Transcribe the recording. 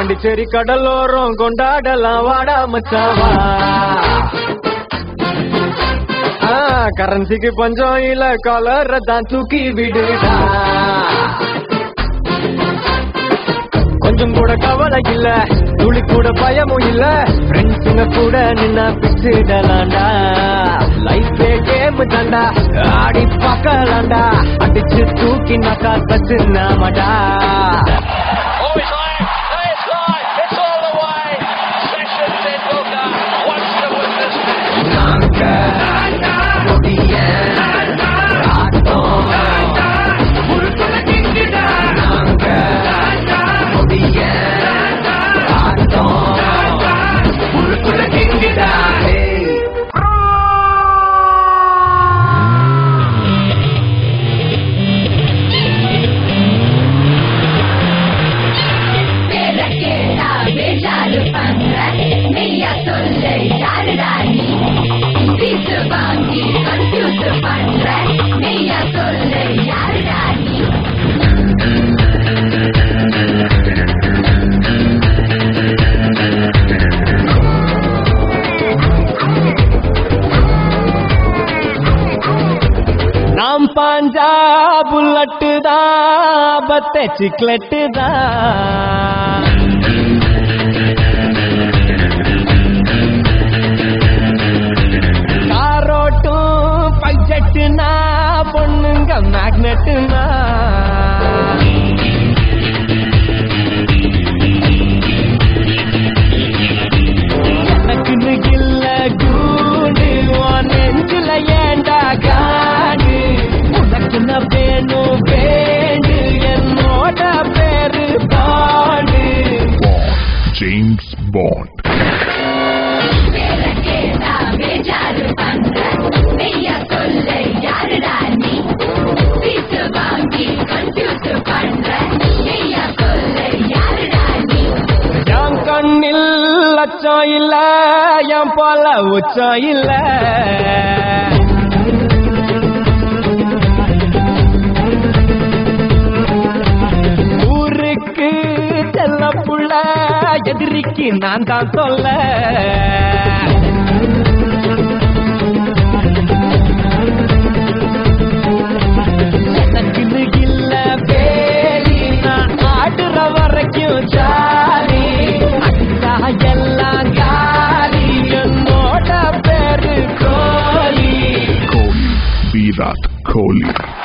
பாண்டிச்சேரி கடலோரம் கொண்டாடலாம் வாடா மச்சாவா ஆ, கரன்சிக்கு பஞ்சம் இல்ல கலர தான் தூக்கி விடுடா கொஞ்சம் கூட கவலை இல்ல துளி கூட பயமும் இல்ல ஃப்ரெண்ட்ஸுங்க கூட நின்னா பிச்சுடலாண்டா லைஃபே கேம் தாண்டா ஆடி பார்க்கலாண்டா அடிச்சு தூக்கி நக்கா தச்சு நாமடா Oh, it's live. Hey, it's live. It's all the way. Session Tendulkar wants to witness this. பேரை கேட்டா பேஜாரு பண்ற மெய்யா சொல்ல யாருடா நீ பீசு வாங்கி கன்ஃபியூஸ் பண்ற மெய்யா சொல்ல யாருடா நீ நாம் பாஞ்சா புல்லட்டு தான் பத்த சிக்லெட்டு தான் காரோட்டும் பஞ்சட்டுனா பொண்ணுங்க மேக்னெட்டுனா எனக்குன்னு இல்ல கூடு உன் நெஞ்சுல ஏண்டா காடு உனக்குன்னு வேணும் வேண்டு என்னோட பேரு பாடு James Bond. பேரை கேட்டா பேஜாரு பண்ற மெய்யா சொல்ல யாருடா நீ பீசு வாங்கி கன்ஃபியூஸ் பண்ற மெய்யா சொல்ல யாருடா நீ என் கண்ணில் லட்சம் இல்ல என் போல உச்சம் இல்ல ஊருக்கு செல்ல புள்ள எதிரிக்கு நான் தான் சொல்ல எனக்குன்னு இல்ல வேலி நான் ஆடுற வரைக்கும் ஜாலி அடிச்சா எல்லாம் காலி என்னோட பேரு கோலி Kohli. Virat Kohli.